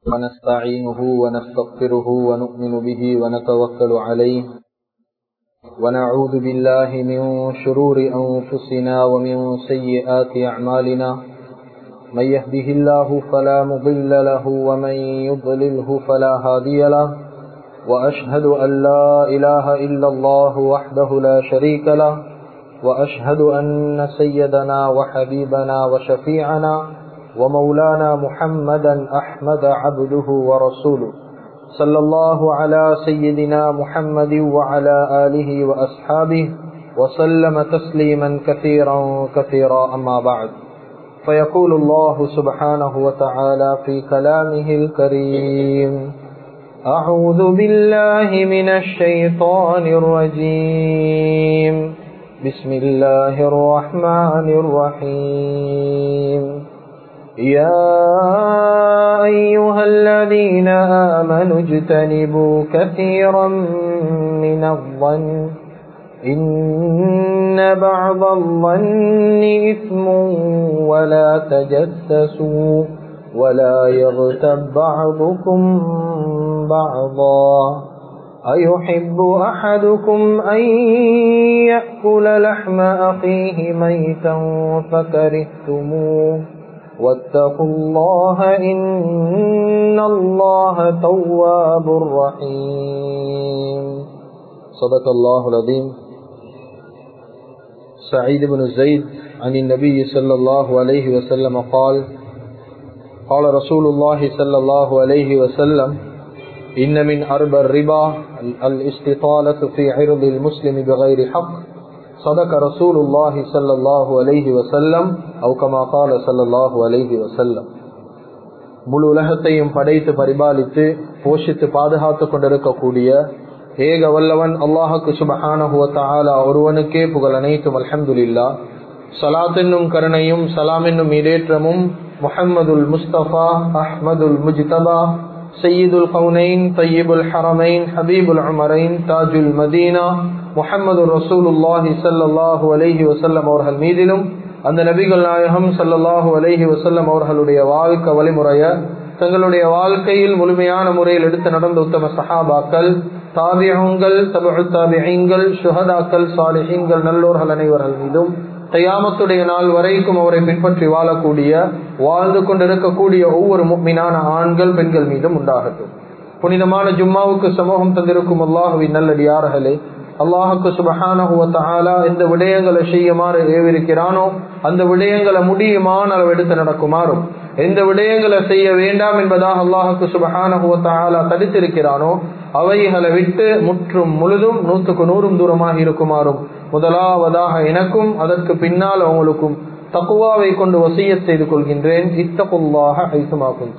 ونستعينه ونستغفره ونؤمن به ونتوكل عليه ونعوذ بالله من شرور أنفسنا ومن سيئات أعمالنا من يهده الله فلا مضل له ومن يضلله فلا هادي له وأشهد أن لا إله إلا الله وحده لا شريك له وأشهد أن سيدنا وحبيبنا وشفيعنا ومولانا محمدا أحمد عبده ورسوله صلى الله على سيدنا محمد وعلى آله وأصحابه وسلم تسليما كثيرا كثيرا أما بعد فيقول الله سبحانه وتعالى في كلامه الكريم أعوذ بالله من الشيطان الرجيم بسم الله الرحمن الرحيم يا أيها الذين آمنوا اجتنبوا كثيرا من الظن إن بعض الظن إثم ولا تجسسوا ولا يغتب بعضكم بعضا أيحب أحدكم أن يأكل لحم أخيه ميتا فكرهتموه واتقوا الله إن الله تواب رحيم صدق الله العظيم سعيد بن زيد عن النبي صلى الله عليه وسلم قال قال رسول الله صلى الله عليه وسلم إن من أربى الربا الاستطالة في عرض المسلم بغير حق صدق رسول الله صلى الله عليه وسلم أو كما قال صلى الله عليه وسلم முழு உலகத்தையும் படைத்து பரிபாலித்து போஷித்து பாதுகாத்து கொண்டிருக்கக்கூடிய ஏக வல்லவன் அல்லாஹுக்கு சுபஹானஹுவத்தாலா ஒருவனுக்கே புகழ் அனைத்தும் அல்ஹம்துலில்லா சலாத் என்னும் கருணையும் சலாம் என்னும் இடேற்றமும் முஹம்மதுல் முஸ்தபா அஹ்மதுல் முஜ்தபா சையீதுல் கவுனைன் தையீபுல் ஹரமைன் ஹபீபுல் உமரைன் தாஜுல் மதீனா முஹம்மது ரசூலுல்லாஹி சல்லாஹூ அலஹி வசல்லம் அவர்கள் மீதிலும் அந்த நபிகள் நாயகம் சல்லாஹூ அலஹி வசல்லம் அவர்களுடைய வாழ்க்கை வழிமுறைய தங்களுடைய வாழ்க்கையில் முழுமையான முறையில் எடுத்து நடந்த உத்தம சஹாபாக்கள் தாபியங்கள் தபு தாபியங்கள் சுஹதாக்கள் சாலிஹீங்கள் நல்லோர்கள் அனைவர்கள் மீதும் கையாமத்துடைய நாள் வரைக்கும் அவரை பின்பற்றி வாழக்கூடிய வாழ்ந்து கொண்டிருக்கக்கூடிய ஒவ்வொரு மீனான ஆண்கள் பெண்கள் மீதும் உண்டாகட்டும் புனிதமான ஜும்மாவுக்கு சமூகம் தந்திருக்கும் அல்லாஹுவின் நல்லடியார்களே அல்லாஹுக்கு சுபஹானஹுவத்தாலா எந்த விடயங்களை செய்யுமாறு ஏவிருக்கிறானோ அந்த விடயங்களை முடியுமான அளவு எடுத்து நடக்குமாறும் எந்த விடயங்களை செய்ய வேண்டாம் என்பதாக அல்லாஹுக்கு சுபஹானஹுவத்தாலா தடுத்திருக்கிறானோ அவைகளை விட்டு முற்றும் முழுதும் நூற்றுக்கு நூறும் தூரமாக இருக்குமாறும் முதலாவதாக எனக்கும் அதற்கு பின்னால் அவங்களுக்கும் தக்குவாவை கொண்டு வசிய செய்து கொள்கின்றேன் இத்தகுல்லாக ஐசுமாக்கும்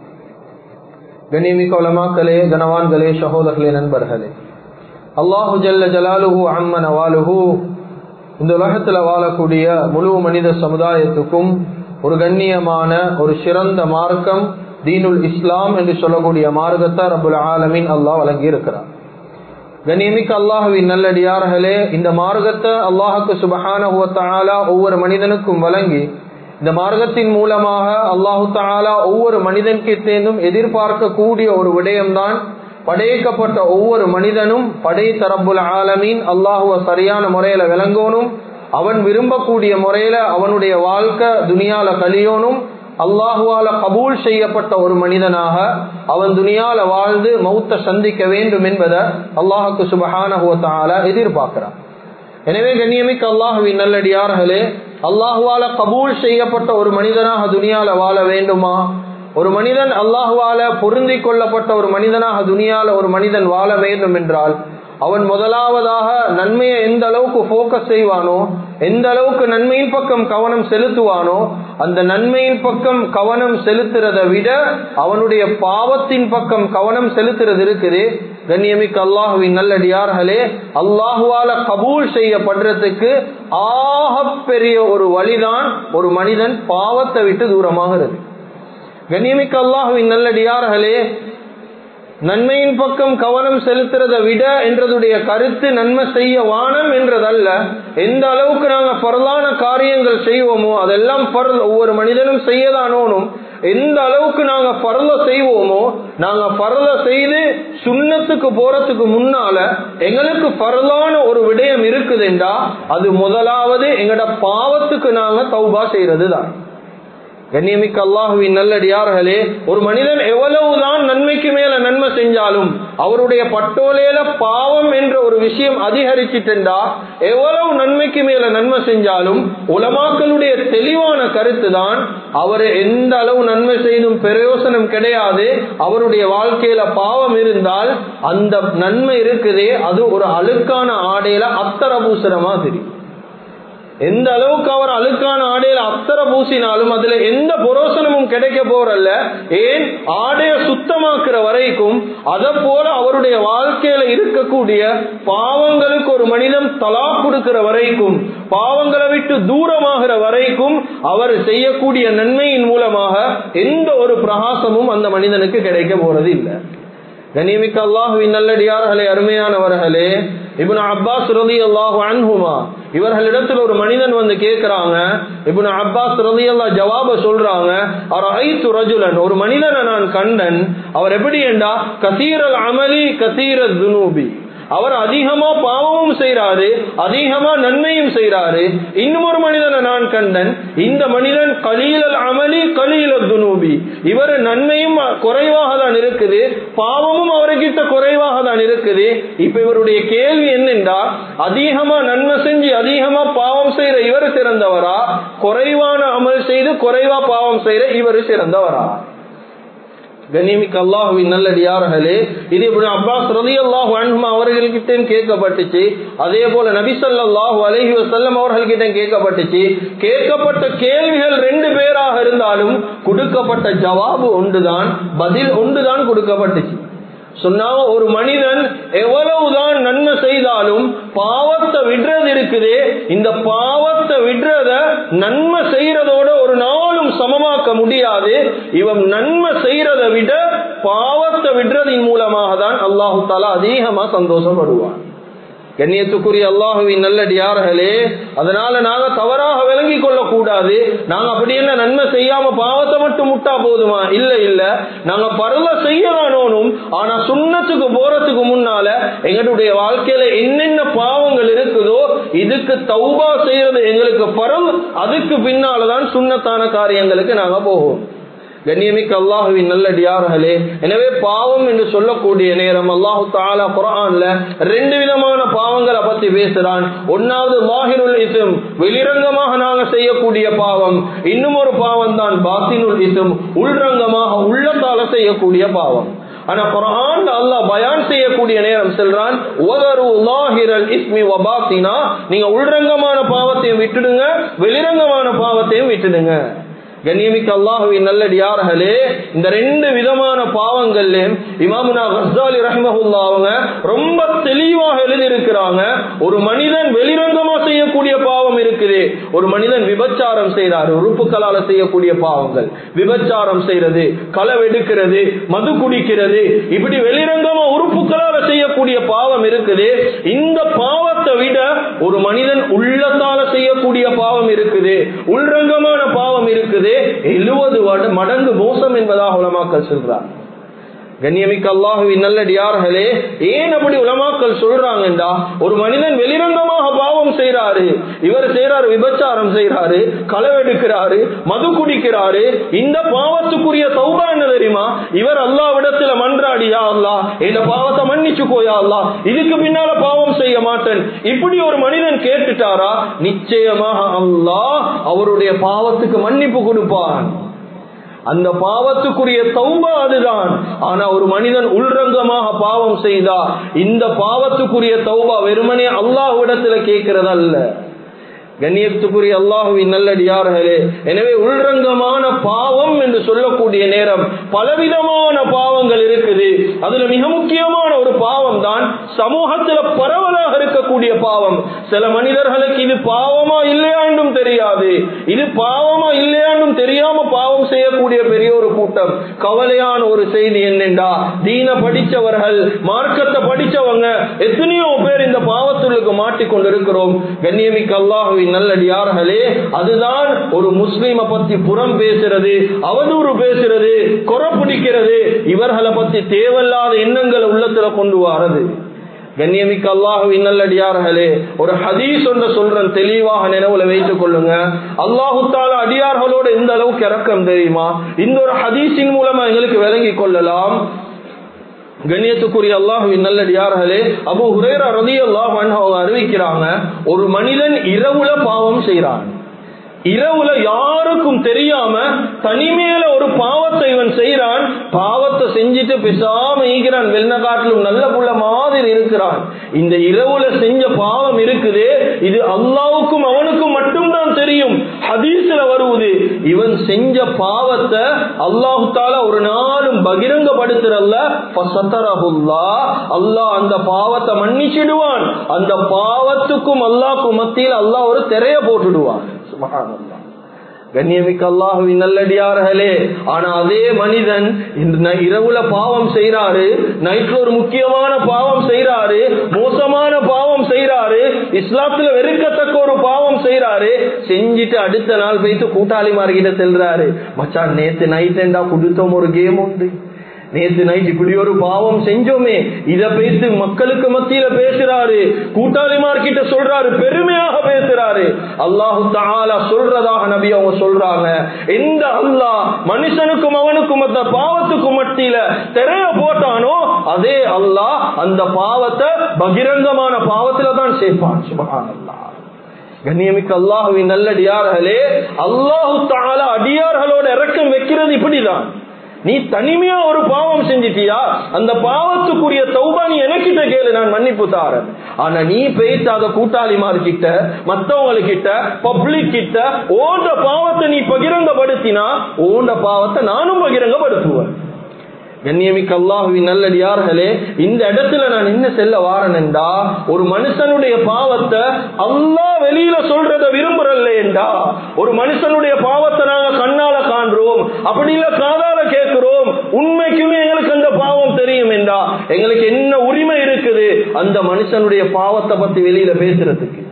கனிமிக்க உலமாக்களே கனவான்களே சகோதரர்களே நண்பர்களே அல்லாஹு ஜல்ல ஜலாலுஹு அம்மன் அவாலுஹு இந்த உலகத்துல வாழக்கூடிய முழு மனித சமுதாயத்துக்கும் ஒரு கண்ணியமான ஒரு சிறந்த மார்க்கம் தீனுல் இஸ்லாம் என்று சொல்லக்கூடிய மார்க்கத்தை ரபுல் ஆலமின் அல்லாஹ் வழங்கி இருக்கிறார் கண்ணியமிக்க அல்லாஹுவின் நல்லடியார்களே இந்த மார்க்கத்தை அல்லாஹுக்கு சுபஹான ஒவ்வொரு மனிதனுக்கும் வழங்கி இந்த மார்க்கத்தின் மூலமாக அல்லாஹு தாலா ஒவ்வொரு மனிதனுக்கு சேர்ந்தும் எதிர்பார்க்கக்கூடிய ஒரு விடயம்தான் படைக்கப்பட்ட ஒவ்வொரு மனிதனும் படை தரப்புல் ஆலமீன் அல்லாஹுவ சரியான முறையில விளங்கணும் அவன் விரும்பக்கூடிய முறையில அவனுடைய வாழ்க்கை துனியால கலியோனும் அல்லாஹுவால கபூல் செய்யப்பட்ட ஒரு மனிதனாக அவன் துனியால வாழ்ந்து மௌத்த சந்திக்க வேண்டும் என்பதை அல்லாஹுக்கு சுபஹானஹுவத்தால எதிர்பார்க்கிறான் எனவே கண்ணியமிக்க அல்லாஹுவின் நல்லடியார்களே அல்லாஹுவால கபூல் செய்யப்பட்ட ஒரு மனிதனாக துனியால வாழ வேண்டுமா ஒரு மனிதன் அல்லாஹுவால பொருந்தி கொள்ளப்பட்ட ஒரு மனிதனாக துனியால ஒரு மனிதன் வாழ வேண்டும் என்றால் அவன் முதலாவதாக நன்மையை எந்த அளவுக்கு போக்கஸ் செய்வானோ எந்த அளவுக்கு நன்மையின் பக்கம் கவனம் செலுத்துவானோ அந்த நன்மையின் பக்கம் கவனம் செலுத்துறதை விட அவனுடைய பாவத்தின் பக்கம் கவனம் செலுத்துறது இருக்குது கண்ணியமிக்க அல்லாஹுவின் நல்லடியார்களே அல்லாஹுவால கபூல் செய்யப்படுறதுக்கு ஆக பெரிய ஒரு வழிதான் ஒரு மனிதன் பாவத்தை விட்டு தூரமாகிறது கண்ணியமிக்க அல்லாஹுவின் நல்லடியார்களே நன்மையின் பக்கம் கவனம் செலுத்துறதை விட என்றதுடைய கருத்து நன்மை செய்ய வானம் என்றதல்ல எந்த அளவுக்கு நாங்க பரலான காரியங்கள் செய்வோமோ அதெல்லாம் பரல் ஒவ்வொரு மனிதனும் செய்யதானோனும் எந்த அளவுக்கு நாங்க பரல செய்வோமோ நாங்க பரல செய்து சுண்ணத்துக்கு போறதுக்கு முன்னால எங்களுக்கு பரலான ஒரு விடயம் இருக்குதுண்டா அது முதலாவது எங்கட பாவத்துக்கு நாங்க தௌபா செய்யறது தான் கண்ணியமிக்க அல்லாஹுவின் நல்லடியார்களே ஒரு மனிதன் எவ்வளவுதான் நன்மைக்கு மேல நன்மை செஞ்சாலும் அவருடைய பட்டோலையில பாவம் என்ற ஒரு விஷயம் அதிகரிச்சிட்டுண்டா எவ்வளவு நன்மைக்கு மேல நன்மை செஞ்சாலும் உலமாக்களுடைய தெளிவான கருத்து தான் அவர் எந்த அளவு நன்மை செய்தும் பிரயோசனம் கிடையாது அவருடைய வாழ்க்கையில பாவம் இருந்தால் அந்த நன்மை இருக்குதே அது ஒரு அழுக்கான ஆடையில அத்தர பூசுற மாதிரி எந்த அளவுக்கு அவர் அழுக்கான ஆடையில அத்தர பூசினாலும் அதுல எந்த புரோசனமும் கிடைக்க போறல்ல ஏன் ஆடைய சுத்தமாக்குற வரைக்கும் அதை போல அவருடைய வாழ்க்கையில இருக்கக்கூடிய பாவங்களுக்கு ஒரு மனிதன் தலா கொடுக்கிற வரைக்கும் பாவங்களை விட்டு தூரமாகிற வரைக்கும் அவர் செய்யக்கூடிய நன்மையின் மூலமாக எந்த ஒரு பிரகாசமும் அந்த மனிதனுக்கு கிடைக்க போறது இல்லை கனிமிக்க அல்லாஹுவின் நல்லடியார்களே அருமையானவர்களே இப்னு அப்பாஸ் ரதி அல்லாஹு அன்ஹுமா இவர்களிடத்தில் ஒரு மனிதன் வந்து கேட்கிறாங்க இப்னு அப்பாஸ் ரதி அல்லா ஜவாப சொல்றாங்க அவர் ஐத்து ரஜுலன் ஒரு மனிதனை நான் கண்டன் அவர் எப்படி என்றா கசீரல் அமலி கசீர துனூபி அவர் அதிகமா பாவமும் செய்யறாரு அதிகமா நன்மையும் செய்யறாரு இன்னும் ஒரு மனிதனை நான் கண்டன் இந்த மனிதன் கலீலல் அமலி கலீல துனூபி இவர் நன்மையும் குறைவாக தான் இருக்குது பாவமும் அவர்கிட்ட குறைவாக தான் இருக்குது இப்ப இவருடைய கேள்வி என்னென்றா அதிகமா நன்மை செஞ்சு அதிகமா பாவம் செய்யற இவர் சிறந்தவரா குறைவான அமல் செய்து குறைவா பாவம் செய்யற இவர் சிறந்தவரா கனிமிக்கு அல்லாஹுவின் நல்லடியார்களே இது இப்படி அப்பாஸ் ரதி அல்லாஹு அன்ஹுமா அவர்கள்கிட்ட கேட்கப்பட்டுச்சு அதே போல நபிசல்லாஹு அலஹி வசல்லம் அவர்கள்கிட்ட கேட்கப்பட்டுச்சு கேட்கப்பட்ட கேள்விகள் ரெண்டு பேராக இருந்தாலும் கொடுக்கப்பட்ட ஜவாபு ஒன்றுதான் பதில் ஒன்றுதான் கொடுக்கப்பட்டுச்சு சொன்னாங்க ஒரு மனிதன் எவ்வளவுதான் நன்மை செய்தாலும் பாவத்தை விடுறது இருக்குதே இந்த பாவத்தை விடுறத நன்மை செய்யறதோட ஒரு நாளும் சமமாக்க முடியாது இவன் நன்மை செய்யறதை விட பாவத்தை விடுறதின் மூலமாக தான் அல்லாஹு தாலா அதிகமா சந்தோஷப்படுவான் கண்ணியத்துக்குரிய அல்லாஹுவின் நல்லடியார்களே அதனால நாங்க தவறாக விளங்கி கொள்ள கூடாது நாங்க அப்படி என்ன நன்மை செய்யாம பாவத்தை மட்டும் முட்டா போதுமா இல்ல இல்ல நாங்க பரவ செய்யலானோனும் ஆனா சுண்ணத்துக்கு போறதுக்கு முன்னால எங்களுடைய வாழ்க்கையில என்னென்ன பாவங்கள் இருக்குதோ இதுக்கு தௌபா செய்யறது எங்களுக்கு பரம் அதுக்கு பின்னாலதான் சுண்ணத்தான காரியங்களுக்கு நாங்க போவோம் கண்ணியமிக்க அல்லாஹுவின் நல்லடியார்களே எனவே பாவம் என்று சொல்லக்கூடிய நேரம் அல்லாஹு தாலா குரான்ல ரெண்டு விதமான பாவங்களை பத்தி பேசுறான் ஒன்னாவது மாஹினுல் இசும் வெளிரங்கமாக நாங்க செய்யக்கூடிய பாவம் இன்னும் ஒரு பாவம் தான் பாத்தினுல் இசும் உள்ரங்கமாக உள்ளத்தால செய்யக்கூடிய பாவம் ஆனா குரான் அல்லாஹ் பயான் செய்யக்கூடிய நேரம் செல்றான் ஒதரு லாஹிரல் இஸ்மி வபாத்தினா நீங்க உள்ரங்கமான பாவத்தையும் விட்டுடுங்க வெளிரங்கமான பாவத்தையும் விட்டுடுங்க கண்ணியமிக்க அல்லாஹுவின் நல்லடியார்களே இந்த ரெண்டு விதமான பாவங்கள்லயும் இமாமுனா ஹஸ்தாலி ரஹ்மஹுல்லா அவங்க ரொம்ப தெளிவாக எழுதியிருக்கிறாங்க ஒரு மனிதன் வெளிரங்கமா செய்யக்கூடிய பாவம் இருக்குது ஒரு மனிதன் விபச்சாரம் செய்யறாரு உறுப்புகளால செய்யக்கூடிய பாவங்கள் விபச்சாரம் செய்யறது களவெடுக்கிறது மது குடிக்கிறது இப்படி வெளிரங்கமா உறுப்புகளால செய்யக்கூடிய பாவம் இருக்குது இந்த பாவத்தை விட ஒரு மனிதன் உள்ளத்தால செய்யக்கூடிய பாவம் இருக்குது உள்ரங்கமான பாவம் இருக்குது எழுபது மடங்கு மோசம் என்பதாக உலமாக்கல் சொல்றார் கண்ணியமிக்க அல்லாஹுவின் நல்லடியார்களே ஏன் அப்படி உலமாக்கள் சொல்றாங்கடா ஒரு மனிதன் வெளிரங்கமாக பாவம் செய்யறாரு இவர் செய்யறாரு விபச்சாரம் செய்யறாரு களவெடுக்கிறாரு மது குடிக்கிறாரு இந்த பாவத்துக்குரிய சௌபா என்ன தெரியுமா இவர் அல்லாவிடத்துல மன்றாடியா அல்லா இந்த பாவத்தை மன்னிச்சு போயா அல்லா இதுக்கு பின்னால பாவம் செய்ய மாட்டேன் இப்படி ஒரு மனிதன் கேட்டுட்டாரா நிச்சயமாக அல்லாஹ் அவருடைய பாவத்துக்கு மன்னிப்பு கொடுப்பான் அந்த பாவத்துக்குரிய தௌபா அதுதான் ஆனா ஒரு மனிதன் உள்ரங்கமாக பாவம் செய்தா இந்த பாவத்துக்குரிய தௌபா வெறுமனே அல்லாஹ்விடத்துல கேட்கிறதல்ல கண்ணியத்துக்குரிய அல்லாஹுவின் நல்லடியார்களே எனவே உள்ரங்கமான பாவம் என்று சொல்லக்கூடிய நேரம் பலவிதமான பாவங்கள் இருக்குது அதுல மிக முக்கியமான ஒரு பாவம் தான் சமூகத்துல பரவலாக இருக்கக்கூடிய பாவம் சில மனிதர்களுக்கு இது பாவமா இல்லையாண்டும் தெரியாது இது பாவமா இல்லையாண்டும் தெரியாம பாவம் செய்யக்கூடிய பெரிய ஒரு கூட்டம் கவலையான ஒரு செய்தி என்னென்றா தீன படிச்சவர்கள் மார்க்கத்தை படிச்சவங்க எத்தனையோ பேர் இந்த பாவத்துள்ளுக்கு மாட்டிக்கொண்டிருக்கிறோம் கண்ணியமிக்க அல்லாஹுவின் அல்லாஹுவின் நல்லடியார்களே அதுதான் ஒரு முஸ்லீமை பத்தி புறம் பேசுறது அவதூறு பேசுறது குறை பிடிக்கிறது இவர்களை பத்தி தேவையில்லாத எண்ணங்களை உள்ளத்துல கொண்டு வரது கண்ணியமிக்க அல்லாஹுவின் நல்லடியார்களே ஒரு ஹதீஸ் ஒன்று சொல்றேன் தெளிவாக நினைவுல வைத்துக் கொள்ளுங்க அல்லாஹு தாலா அடியார்களோட எந்த அளவுக்கு இறக்கம் தெரியுமா இந்த ஒரு ஹதீஸின் மூலமா எங்களுக்கு விளங்கி கொள்ளலாம் கண்ணியத்துக்குரிய அல்லாஹுவின் நல்லடியார்களே அபு ஹுரேரா ரதி அல்லாஹ் அறிவிக்கிறாங்க ஒரு மனிதன் இரவுல பாவம் செய்யறான் இரவுல யாருக்கும் தெரியாம தனிமையில ஒரு பாவத்தை இவன் செய்யறான் பாவத்தை செஞ்சுட்டு பேசாம ஈகிறான் வெள்ளக்காட்டிலும் நல்ல புள்ள மாதிரி இருக்கிறான் இந்த இரவுல செஞ்ச பாவம் இருக்குது இது அல்லாவுக்கும் அவனுக்கும் மட்டும்தான் தெரியும் ஹதீஸ்ல வருவது இவன் செஞ்ச பாவத்தை அல்லாஹு தால ஒரு நாளும் பகிரங்கப்படுத்துறல்ல அல்லாஹ் அந்த பாவத்தை மன்னிச்சிடுவான் அந்த பாவத்துக்கும் அல்லாஹ்க்கும் மத்தியில் அல்லாஹ் ஒரு திரைய போட்டுடுவான் கண்ணியமிக்க அல்லாஹுவின் நல்லடியார்களே ஆனா அதே மனிதன் இந்த இரவுல பாவம் செய்யறாரு நைட்ல ஒரு முக்கியமான பாவம் செய்யறாரு மோசமான பாவம் செய்யறாரு இஸ்லாத்துல வெறுக்கத்தக்க ஒரு பாவம் செய்யறாரு செஞ்சுட்டு அடுத்த நாள் போயிட்டு கூட்டாளிமார்கிட்ட செல்றாரு மச்சான் நேத்து நைட் என்றா கொடுத்தோம் ஒரு கேம் உண்டு நேத்து நைட் இப்படி ஒரு பாவம் செஞ்சோமே இத பேசி மக்களுக்கு மத்தியில பேசுறாரு கூட்டாளிமார்கிட்ட சொல்றாரு பெருமையாக பேசுறாரு அல்லாஹு தாலா சொல்றதாக நபி அவங்க சொல்றாங்க எந்த அல்லாஹ் மனுஷனுக்கும் அவனுக்கும் அந்த பாவத்துக்கும் மத்தியில திரைய போட்டானோ அதே அல்லாஹ் அந்த பாவத்தை பகிரங்கமான பாவத்துல தான் சேர்ப்பான் சுபகான் அல்லாஹ் கண்ணியமிக்க அல்லாஹுவின் நல்லடியார்களே அல்லாஹு தாலா அடியார்களோட இறக்கம் வைக்கிறது இப்படிதான் நீ தனிமையா ஒரு பாவம் செஞ்சிட்டியா அந்த பாவத்துக்குரிய தௌபா நீ எனக்கிட்ட கேளு நான் மன்னிப்பு தாரேன் ஆனா நீ பேசாத கூட்டாளிமார் கிட்ட மத்தவங்க கிட்ட பப்ளிக் கிட்ட ஓண்ட பாவத்தை நீ பகிரங்கப்படுத்தினா ஓண்ட பாவத்தை நானும் பகிரங்கப்படுத்துவேன் கண்ணியமிக்க அல்லாஹுவின் நல்லடியார்களே இந்த இடத்துல நான் என்ன செல்ல வாரனேண்டா ஒரு மனுஷனுடைய பாவத்தை அல்லாஹ் வெளியில சொல்றத விரும்புறல்ல என்றா ஒரு மனுஷனுடைய பாவத்தை நாங்க கண்ணால காண்றோம் அப்படி இல்ல காதால கேட்கிறோம் உண்மைக்குமே எங்களுக்கு அந்த பாவம் தெரியும் என்றா எங்களுக்கு என்ன உரிமை இருக்குது அந்த மனுஷனுடைய பாவத்தை பத்தி வெளியில பேசுறதுக்கு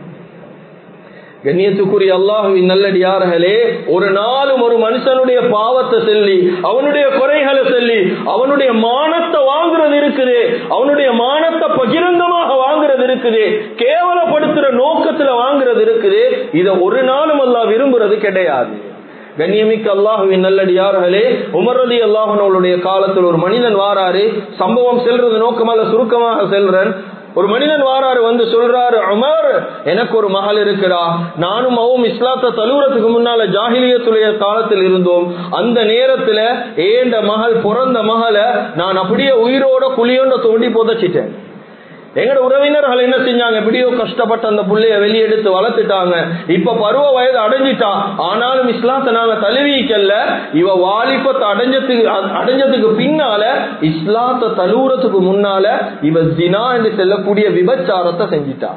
கண்ணியத்துக்குரிய அல்லாஹுவின் நல்லடியார்களே ஒரு நாளும் ஒரு மனுஷனுடைய பாவத்தை சொல்லி அவனுடைய குறைகளை சொல்லி அவனுடைய மானத்தை வாங்குறது இருக்குது அவனுடைய மானத்தை பகிரங்கமாக வாங்குறது இருக்குது கேவலப்படுத்துற நோக்கத்துல வாங்குறது இருக்குது இத ஒரு நாளும் அல்லாஹ் விரும்புறது கிடையாது கண்ணியமிக்க அல்லாஹுவின் நல்லடியார்களே உமரதி அல்லாஹனுடைய காலத்தில் ஒரு மனிதன் வாராரு சம்பவம் செல்றது நோக்கமல்ல சுருக்கமாக செல்றேன் ஒரு மனிதன் வாராரு வந்து சொல்றாரு அமர் எனக்கு ஒரு மகள் இருக்கிறா நானும் அவவும் இஸ்லாத்த தழுவுறதுக்கு முன்னால ஜாகிலியத்துடைய காலத்தில் இருந்தோம் அந்த நேரத்துல ஏண்ட மகள் பிறந்த மகளை நான் அப்படியே உயிரோட குழியோட தோண்டி புதைச்சிட்டேன் எங்கட உறவினர்கள் என்ன செஞ்சாங்க எப்படியோ கஷ்டப்பட்டு அந்த புள்ளைய வெளியெடுத்து வளர்த்துட்டாங்க இப்ப பருவ வயது அடைஞ்சிட்டா ஆனாலும் இஸ்லாத்தை நாங்க தழுவிக்கல்ல இவ வாலிபத்தை அடைஞ்சதுக்கு அடைஞ்சதுக்கு பின்னால இஸ்லாத்தை தழுவுறதுக்கு முன்னால இவ ஜினா என்று செல்லக்கூடிய விபச்சாரத்தை செஞ்சிட்டா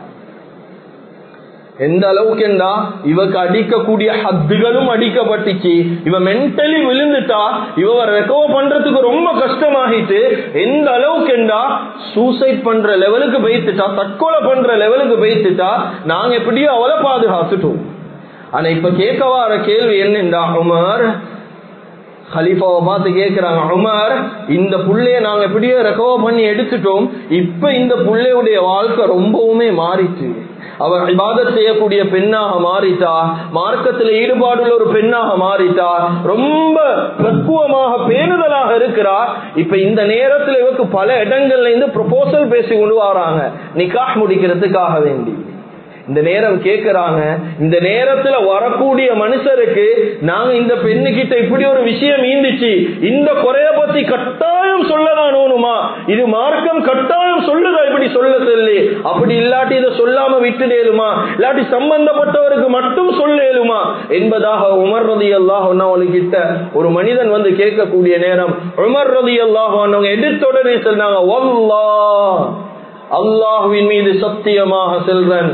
எந்த அளவுக்கு என்றா இவக்கு அடிக்கக்கூடிய ஹத்துகளும் அடிக்கப்பட்டுச்சு இவ மென்டலி விழுந்துட்டா இவ ரெக்கவர் பண்றதுக்கு ரொம்ப கஷ்டமாகிட்டு எந்த அளவுக்கு என்றா சூசைட் பண்ற லெவலுக்கு போய்த்துட்டா தற்கொலை பண்ற லெவலுக்கு போய்த்துட்டா நாங்க எப்படியோ அவளை பாதுகாத்துட்டோம் ஆனா இப்ப கேட்க வர கேள்வி என்னென்றா உமர் ஹலீஃபாவை பார்த்து கேட்கிறாங்க உமர் இந்த புள்ளைய நாங்க எப்படியோ ரெக்கவர் பண்ணி எடுத்துட்டோம் இப்ப இந்த புள்ளையுடைய வாழ்க்கை ரொம்பவுமே மாறிச்சு அவர் இபாதத் செய்யக்கூடிய பெண்ணாக மாறிட்டா மார்க்கத்தில் ஈடுபாடுள்ள ஒரு பெண்ணாக மாறிட்டா ரொம்ப பக்குவமாக பேணுதலாக இருக்கிறா இப்ப இந்த நேரத்தில் இவருக்கு பல இடங்கள்ல இருந்து ப்ரொபோசல் பேசி கொண்டு வராங்க நிக்காஹ் முடிக்கிறதுக்காக வேண்டி இந்த நேரம் கேட்கிறாங்க இந்த நேரத்துல வரக்கூடிய மனுஷருக்கு நாங்க இந்த பெண்ணு கிட்ட இப்படி ஒரு விஷயம் ஈந்துச்சு இந்த குறைய பத்தி கட்டாயம் சொல்லதான் ஓணுமா இது மார்க்கம் கட்டாயம் சொல்லுதா இப்படி சொல்ல சொல்லி அப்படி இல்லாட்டி இதை சொல்லாம விட்டுடேலுமா இல்லாட்டி சம்பந்தப்பட்டவருக்கு மட்டும் சொல்லேலுமா என்பதாக உமர் ரதி அல்லாஹ் கிட்ட ஒரு மனிதன் வந்து கேட்கக்கூடிய நேரம் உமர் ரதி அல்லாஹ் எடுத்த உடனே சொன்னாங்க வல்லாஹ் அல்லாஹுவின் மீது சத்தியமாக செல்றன்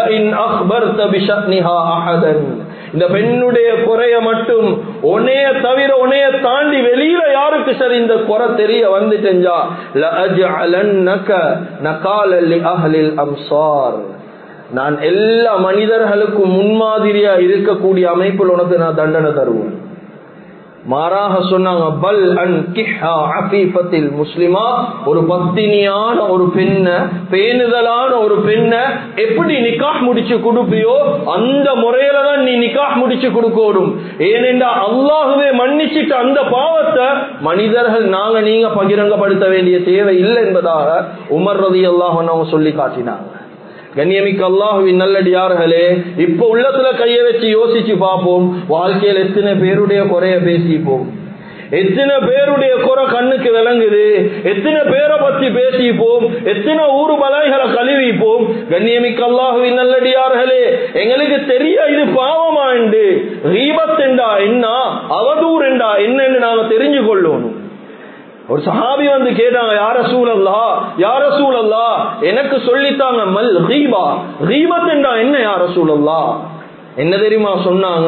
இந்த பெண்ணுடைய குறைய மட்டும் உன்னைய தவிர உன்னைய தாண்டி வெளியில யாருக்கு சரி இந்த குறை தெரிய வந்து செஞ்சா அம்சார் நான் எல்லா மனிதர்களுக்கும் முன்மாதிரியா இருக்கக்கூடிய அமைப்பில் உனக்கு நான் தண்டனை தருவேன் மாறாக சொன்னாங்க பல் அன் அபீபத்தில் முஸ்லிமா ஒரு பத்தினியான ஒரு பெண்ண பேணுதலான ஒரு பெண்ண எப்படி நிக்காஹ் முடிச்சு கொடுப்பியோ அந்த முறையில தான் நீ நிக்காஹ் முடிச்சு கொடுக்கணும் ஏனென்றா அல்லாஹுவே மன்னிச்சிட்டு அந்த பாவத்தை மனிதர்கள் நாங்க நீங்க பகிரங்கப்படுத்த வேண்டிய தேவை இல்லை என்பதாக உமர் ரதி அல்லாஹ் அவங்க சொல்லி காட்டினாங்க கண்ணியமிக்க அல்லாஹுவின் நல்லடியார்களே இப்ப உள்ளத்துல கைய வச்சு யோசிச்சு பார்ப்போம் வாழ்க்கையில் எத்தனை பேருடைய குறைய பேசிப்போம் எத்தனை பேருடைய குறை கண்ணுக்கு விளங்குது எத்தனை பேரை பத்தி பேசிப்போம் எத்தனை ஊரு பலாய்களை கழுவிப்போம் கண்ணியமிக்க அல்லாஹுவின் நல்லடியார்களே எங்களுக்கு தெரிய இது பாவமாண்டு ரீபத்தெண்டா என்ன அவதூர் என்றா என்னன்னு நாங்க தெரிஞ்சு கொள்ளணும் ஒரு சஹாபி வந்து கேட்டாங்க யார சூழல்லா யார சூழல்லா எனக்கு சொல்லித்தாங்க மல் ரீபா ரீபத் என்றா என்ன யார சூழல்லா என்ன தெரியுமா சொன்னாங்க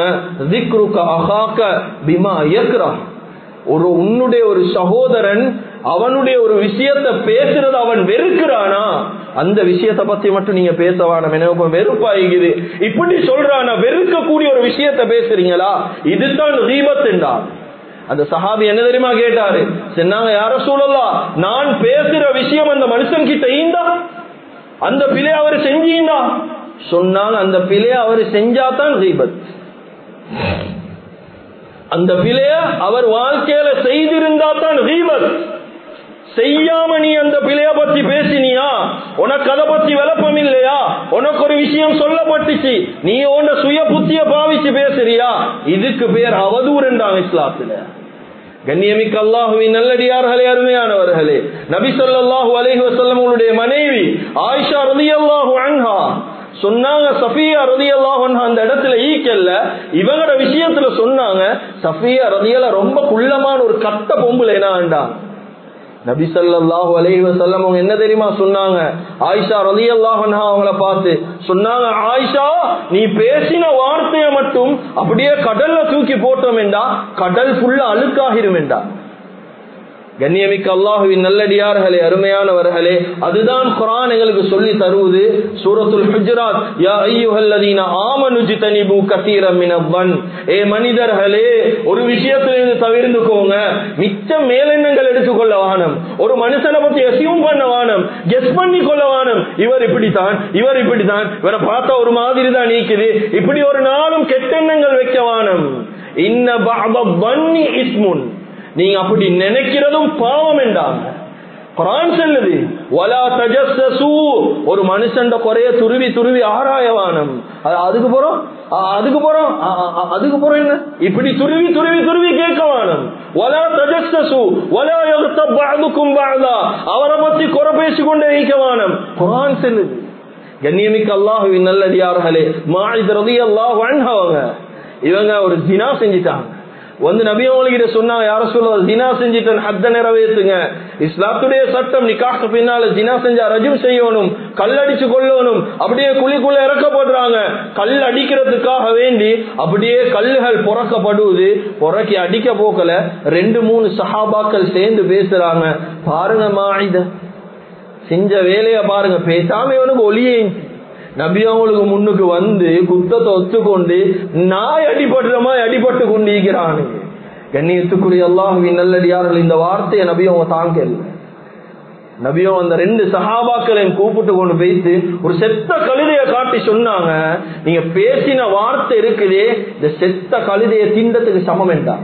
பிமா யக்ரா ஒரு உன்னுடைய ஒரு சகோதரன் அவனுடைய ஒரு விஷயத்த பேசுறது அவன் வெறுக்கிறானா அந்த விஷயத்த பத்தி மட்டும் நீங்க பேச வேணாம் எனக்கு வெறுப்பாயிக்குது இப்படி சொல்றானா வெறுக்கக்கூடிய ஒரு விஷயத்த பேசுறீங்களா இதுதான் ரீபத் என்றா அந்த சஹாபி என்ன தெரியுமா கேட்டாரு சொன்னாங்க யார சூழலாம் நான் பேசுற விஷயம் அந்த மனுஷன் கிட்ட ஈந்தா அந்த பிழை அவர் செஞ்சீண்டா சொன்னாங்க அந்த பிழைய அவர் செஞ்சாதான் தீபத் அந்த பிழைய அவர் வாழ்க்கையில செய்திருந்தா தான் தீபத் செய்யாம நீ அந்த பிழைய பத்தி பேசினியா உனக்கு அதை பத்தி விளப்பம் இல்லையா உனக்கு ஒரு விஷயம் சொல்லப்பட்டுச்சு நீ உன்ன சுய புத்திய பாவிச்சு பேசுறியா இதுக்கு பேர் அவதூறு என்றாங்க இஸ்லாத்துல கண்ணியமிக்க அல்லாஹுவின் நல்லடியார்களே அருமையானவர்களே நபி சொல்லாஹு அலஹி வசல்லமுடைய மனைவி ஆயிஷா ரதி அல்லாஹு அன்ஹா சொன்னாங்க சஃபியா ரதி அல்லாஹ் அந்த இடத்துல ஈக்கல்ல இவங்களோட விஷயத்துல சொன்னாங்க சஃபியா ரதியல ரொம்ப குள்ளமான ஒரு கட்ட பொம்புல என்ன நபி சல்லாஹு அலைஹி வசல்லம் அவங்க என்ன தெரியுமா சொன்னாங்க ஆயிஷா ரலி அல்லாஹா அவங்கள பார்த்து சொன்னாங்க ஆயிஷா நீ பேசின வார்த்தையை மட்டும் அப்படியே கடல்ல தூக்கி போட்டோம் என்றா கடல் ஃபுல்லா அழுக்காகிரும் என்றா கண்ணியமிக்க அல்லாஹுவின் நல்லடியார்களே அருமையானவர்களே அதுதான் குரான் எங்களுக்கு சொல்லி தருவது சூரத்துல் ஹுஜராத் யா ஐயுஹல்லதீன ஆமனு ஜிதனிபு கதீரம் மினவன் ஏ மனிதர்களே ஒரு விஷயத்திலிருந்து தவிர்ந்துக்கோங்க மிச்சம் மேலெண்ணங்கள் எடுத்துக்கொள்ள வானம் ஒரு மனுஷனை பத்தி அசியூம் பண்ண வானம் கெஸ் பண்ணி கொள்ள வானம் இவர் இப்படித்தான் இவர் இப்படித்தான் இவரை பார்த்தா ஒரு மாதிரி தான் நீக்குது இப்படி ஒரு நாளும் கெட்டெண்ணங்கள் வைக்க வானம் இன்ன பன்னி இஸ்முன் நீங்க அப்படி நினைக்கிறதும் பாவம் என்றாங்க குரான் சொல்லுது வலா தஜஸ்ஸு ஒரு மனுஷன் குறைய துருவி துருவி ஆராயவானம் அதுக்கு போறோம் அதுக்கு போறோம் அதுக்கு போறோம் என்ன இப்படி துருவி துருவி துருவி கேட்கவானம் வலா தஜஸ்ஸு வலா யக்தப் பஅதுக்கும் பஅதா அவரை பத்தி குறை பேசிக்கொண்டே இருக்கவானம் குரான் சொல்லுது கண்ணியமிக்க அல்லாஹுவின் நல்லடியார்களே மாயித் ரலியல்லாஹு அன்ஹு அவங்க இவங்க ஒரு ஜினா செஞ்சிட்டாங்க வந்து நபி அவங்ககிட்ட சொன்னாங்க யார சொல்ல ஜினா செஞ்சிட்டன் ஹத்த நிறைவேற்றுங்க இஸ்லாத்துடைய சட்டம் நிக்காக்கு பின்னால ஜினா செஞ்சா ரஜும் செய்யணும் கல் அடிச்சு கொள்ளணும் அப்படியே குழிக்குள்ள இறக்கப்படுறாங்க கல் அடிக்கிறதுக்காக வேண்டி அப்படியே கல்லுகள் புறக்கப்படுவது புறக்கி அடிக்க போக்கல ரெண்டு மூணு சஹாபாக்கள் சேர்ந்து பேசுறாங்க பாருங்க மாயுத செஞ்ச வேலைய பாருங்க பேசாம இவனுக்கு ஒளியே நபி அவங்களுக்கு முன்னுக்கு வந்து குத்தத்தை ஒத்துக்கொண்டு நாய் அடிபடுற மாதிரி அடிபட்டு கொண்டிருக்கிறானு கண்ணியத்துக்குரிய அல்லாஹுவின் நல்லடியார்கள் இந்த வார்த்தையை நபி அவங்க தாங்கல நபியும் அந்த ரெண்டு சஹாபாக்களையும் கூப்பிட்டு கொண்டு போயிட்டு ஒரு செத்த கழுதைய காட்டி சொன்னாங்க நீங்க பேசின வார்த்தை இருக்குதே இந்த செத்த கழுதைய திண்டத்துக்கு சமம் என்றா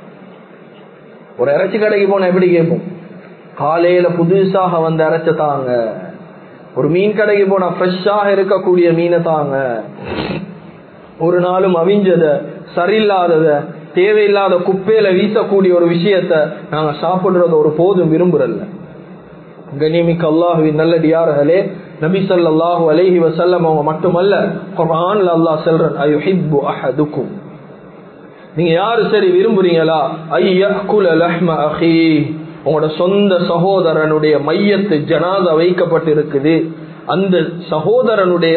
ஒரு இறைச்சி கடைக்கு போன எப்படி கேட்போம் காலையில புதுசாக வந்து இறைச்ச தாங்க ஒரு மீன் கடைக்கு போனா ஃப்ரெஷ்ஷாக இருக்கக்கூடிய மீனை தாங்க ஒரு நாளும் அவிஞ்சத சரியில்லாதத தேவையில்லாத குப்பையில வீசக்கூடிய ஒரு விஷயத்த நாங்க சாப்பிடுறத ஒரு போதும் விரும்புறல்ல கனிமிக்கு அல்லாஹுவின் நல்லடியார்களே நபி சல்லாஹூ அலைஹி வசல்லம் அவங்க மட்டுமல்ல குரான்ல அல்லாஹ் செல்றன் அயுஹிப்பு அஹதுக்கும் நீங்க யாரு சரி விரும்புறீங்களா ஐயக்குல லஹ்ம அஹி உங்களோட சொந்த சகோதரனுடைய மையத்து ஜனாத வைக்கப்பட்டிருக்குது அந்த சகோதரனுடைய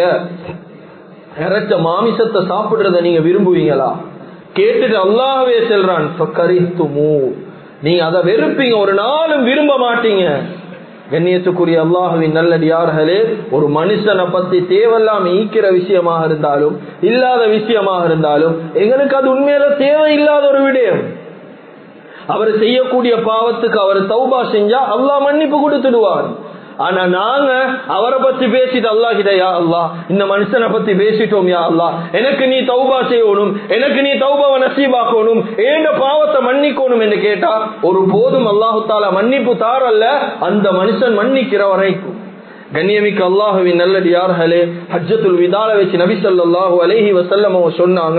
இறைச்ச மாமிசத்தை சாப்பிடுறத நீங்க விரும்புவீங்களா கேட்டுட்டு அல்லாஹவே செல்றான் நீங்க அதை வெறுப்பீங்க ஒரு நாளும் விரும்ப மாட்டீங்க கண்ணியத்துக்குரிய அல்லாஹுவின் நல்லடியார்களே ஒரு மனுஷனை பத்தி தேவையில்லாம ஈக்கிற விஷயமாக இருந்தாலும் இல்லாத விஷயமாக இருந்தாலும் எங்களுக்கு அது உண்மையில தேவையில்லாத ஒரு விடயம் அவர் செய்யக்கூடிய பாவத்துக்கு அவர் தௌபா செஞ்சா அல்லாஹ் மன்னிப்பு கொடுத்துடுவார் ஆனா நாங்க அவரை பத்தி பேசிட்டு அல்லாஹ் கிட்ட யா அல்லாஹ் இந்த மனுஷனை பத்தி பேசிட்டோம் யா அல்லாஹ் எனக்கு நீ தௌபா செய்யணும் எனக்கு நீ தௌபாவை நசீபாக்கணும் ஏண்ட பாவத்தை மன்னிக்கணும் என்று கேட்டா ஒரு போதும் அல்லாஹு தாலா மன்னிப்பு தாரல்ல அந்த மனுஷன் மன்னிக்கிற வரைக்கும் கண்ணியமிக்க அல்லாஹுவின் நல்லடியார்களே ஹஜ்ஜத்துல் விதால வச்சு நபி ஸல்லல்லாஹு அலைஹி வஸல்லம் அவங்க சொன்னாங்க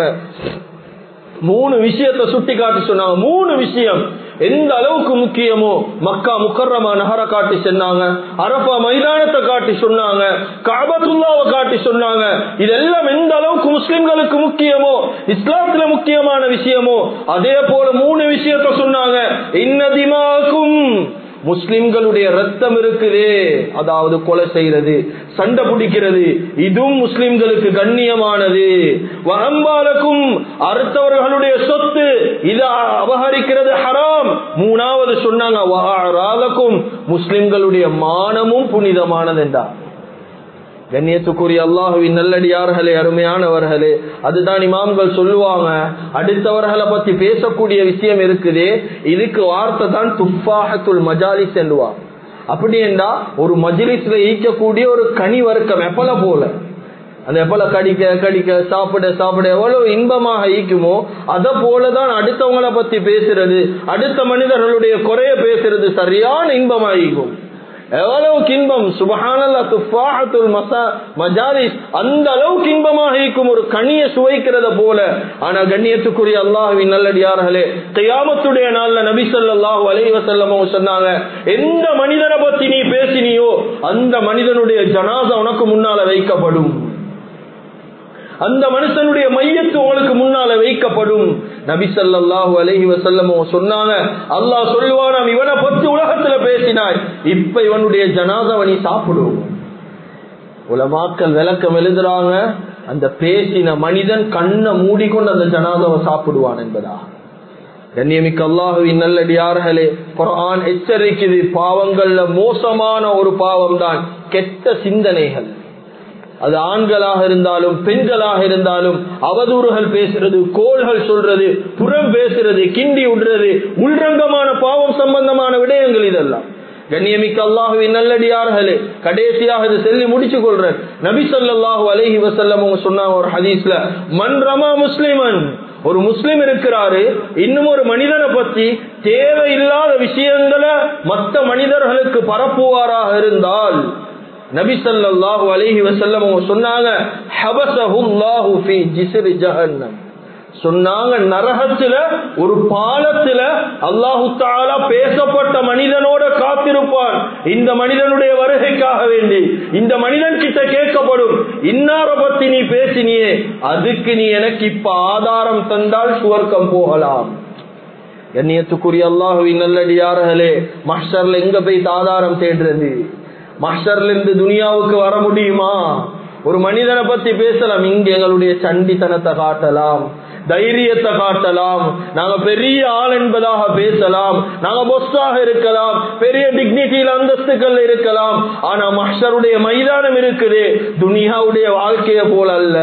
மூணு விஷயத்தை சுட்டி காட்டி சொன்னாங்க மூணு விஷயம் எந்த அளவுக்கு முக்கியமோ மக்கா முக்கர்ரமா நகர காட்டி சொன்னாங்க அரபா மைதானத்தை காட்டி சொன்னாங்க காபத்துல்லாவை காட்டி சொன்னாங்க இதெல்லாம் எந்த அளவுக்கு முஸ்லிம்களுக்கு முக்கியமோ இஸ்லாத்துல முக்கியமான விஷயமோ அதே போல மூணு விஷயத்த சொன்னாங்க இன்னதிமாக்கும் முஸ்லிம்களுடைய ரத்தம் இருக்குதே அதாவது கொலை செய்யறது சண்டை பிடிக்கிறது இதுவும் முஸ்லிம்களுக்கு கண்ணியமானது வகம்பாலக்கும் அடுத்தவர்களுடைய சொத்து இது அபகரிக்கிறது ஹராம் மூணாவது சொன்னாங்க வஹாராலக்கும் முஸ்லிம்களுடைய மானமும் புனிதமானது என்றார் கண்ணியத்துக்குரிய அல்லாஹுவின் நல்லடியார்களே அருமையானவர்களே அதுதான் இமாம்கள் சொல்லுவாங்க அடுத்தவர்களை பத்தி பேசக்கூடிய விஷயம் இருக்குதே இதுக்கு வார்த்தை தான் துப்பாகத்துள் மஜாலிஸ் என்றுவாங்க அப்படி என்றா ஒரு மஜிலிஸ்ல ஈக்கக்கூடிய ஒரு கனி வர்க்கம் எப்பல போல அந்த எப்பல கடிக்க கடிக்க சாப்பிட சாப்பிட எவ்வளவு இன்பமாக ஈக்குமோ அத போலதான் அடுத்தவங்களை பத்தி பேசுறது அடுத்த மனிதர்களுடைய குறைய பேசுறது சரியான இன்பமாயிக்கும் எவ்வளவுக்கு இன்பம் சுபஹானல்லா துஃபாஹத்துல் மசா மஜாலிஸ் அந்த அளவுக்கு இன்பமாக இருக்கும் ஒரு கனியை சுவைக்கிறத போல ஆனா கண்ணியத்துக்குரிய அல்லாஹுவின் நல்லடியார்களே கியாமத்துடைய நாள்ல நபி ஸல்லல்லாஹு அலைஹி வஸல்லம் சொன்னாங்க எந்த மனிதனை பத்தி நீ பேசினியோ அந்த மனிதனுடைய ஜனாசா உனக்கு முன்னால வைக்கப்படும் அந்த மனுஷனுடைய மையத்து உங்களுக்கு முன்னால வைக்கப்படும் நபி ஸல்லல்லாஹு அலைஹி வஸல்லம் சொன்னாங்க அல்லாஹ் சொல்லுவானாம் இவனை பத்தி உலகத்துல பேசினாய் இப்ப இவனுடைய ஜனாதாவை நீ சாப்பிடும் உலமாக்கள் விளக்கம் எழுதுறாங்க அந்த பேசின மனிதன் கண்ணை மூடிக்கொண்டு அந்த ஜனாதாவை சாப்பிடுவான் என்பதா கண்ணியமிக்க அல்லாஹுவின் நல்லடியார்களே குரான் எச்சரிக்குது பாவங்கள்ல மோசமான ஒரு பாவம் தான் கெட்ட சிந்தனைகள் அது ஆண்களாக இருந்தாலும் பெண்களாக இருந்தாலும் அவதூறுகள் பேசுறது கோள்கள் சொல்றது புறம் பேசுறது கிண்டி விடுறது உள்ரங்கமான பாவம் சம்பந்தமான விடயங்கள் இதெல்லாம் கண்ணியமிக்க அல்லாஹுவின் நல்லடியார்களே கடைசியாக இது சொல்லி முடிச்சு கொள்றேன் நபி சொல்லாஹு அலஹி வசல்லம் சொன்னாங்க ஒரு ஹதீஸ்ல மன் ரமா முஸ்லிமன் ஒரு முஸ்லிம் இருக்கிறாரு இன்னும் ஒரு மனிதனை பத்தி தேவையில்லாத விஷயங்களை மற்ற மனிதர்களுக்கு பரப்புவாராக இருந்தால் நபி ஸல்லல்லாஹு அலைஹி வஸல்லம் சொன்னாங்க ஹபஸஹுல்லாஹு ஃபீ ஜிஸ்ரி ஜஹன்னம் சொன்னாங்க நரகத்துல ஒரு பாலத்துல அல்லாஹு தாலா பேசப்பட்ட மனிதனோட காத்திருப்பான் இந்த மனிதனுடைய வருகைக்காக வேண்டி இந்த மனிதன் கிட்ட கேட்கப்படும் இன்னார பத்தி நீ பேசினியே அதுக்கு நீ எனக்கு இப்ப ஆதாரம் தந்தால் சுவர்க்கம் போகலாம் கண்ணியத்துக்குரிய அல்லாஹுவின் நல்லடியார்களே மஹ்ஷர்ல எங்க போய் ஆதாரம் தேடுறது மஹ்ஷர்ல இருந்து துனியாவுக்கு வர முடியுமா ஒரு மனிதனை பத்தி பேசலாம் இங்க எங்களுடைய சண்டித்தனத்தை காட்டலாம் தைரியத்தை காட்டலாம் நாங்க பெரிய ஆள் என்பதாக பேசலாம் நாங்க பொஸ்ஸாக இருக்கலாம் பெரிய டிக்னிட்டியில் அந்தஸ்துகள் இருக்கலாம் ஆனா மஹ்ஷருடைய மைதானம் இருக்குது துனியாவுடைய வாழ்க்கைய போல அல்ல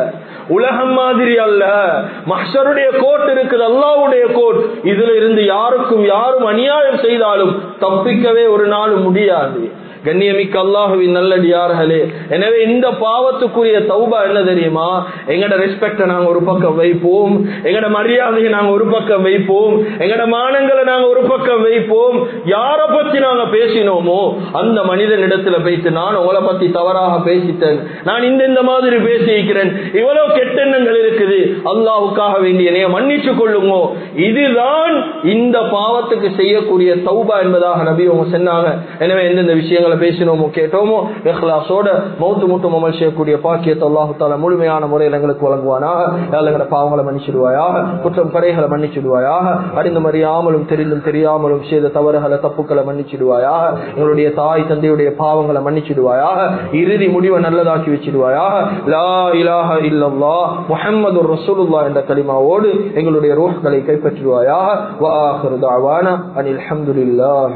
உலகம் மாதிரி அல்ல மஹ்ஷருடைய கோட் இருக்குது அல்லாவுடைய கோட் இதுல இருந்து யாருக்கும் யாரும் அநியாயம் செய்தாலும் தப்பிக்கவே ஒரு நாள் முடியாது கண்ணியமிக்க அல்லாஹுவின் நல்லடியார்களே எனவே இந்த பாவத்துக்குரிய தௌபா என்ன தெரியுமா எங்கட ரெஸ்பெக்ட நாங்க ஒரு பக்கம் வைப்போம் எங்கட மரியாதையை நாங்க ஒரு பக்கம் வைப்போம் எங்கட மானங்களை நாங்க ஒரு பக்கம் வைப்போம் யார பத்தி நாங்க பேசினோமோ அந்த மனிதன் இடத்துல பேசி நான் உங்களை பத்தி தவறாக பேசிட்டேன் நான் இந்த இந்த மாதிரி பேசியிருக்கிறேன் இவ்வளவு கெட்டெண்ணங்கள் இருக்குது அல்லாஹுக்காக வேண்டிய நீங்க மன்னிச்சு கொள்ளுங்க இதுதான் இந்த பாவத்துக்கு செய்யக்கூடிய தௌபா என்பதாக நபி அவங்க சொன்னாங்க எனவே எந்தெந்த விஷயங்களை பேசினோமோ கேட்டோமோ இஹ்லாஸோட மௌத்து முட்டும் அமல் செய்யக்கூடிய பாக்கியத்தை அல்லாஹு தாலா முழுமையான முறையில் எங்களுக்கு வழங்குவானாக எங்களோட பாவங்களை மன்னிச்சிடுவாயாக குற்றம் கரைகளை மன்னிச்சிடுவாயாக அறிந்து மறியாமலும் தெரிந்தும் தெரியாமலும் செய்த தவறுகளை தப்புக்களை மன்னிச்சிடுவாயாக எங்களுடைய தாய் தந்தையுடைய பாவங்களை மன்னிச்சிடுவாயாக இறுதி முடிவை நல்லதாக்கி வச்சிடுவாயாக லா இலாஹ இல்லல்லா முஹம்மது ரசூலுல்லா என்ற கலிமாவோடு எங்களுடைய ரோஹ்களை கைப்பற்றுவாயாக வா ஆஹிரு தஅவானா அனில் ஹம்துலில்லாஹ்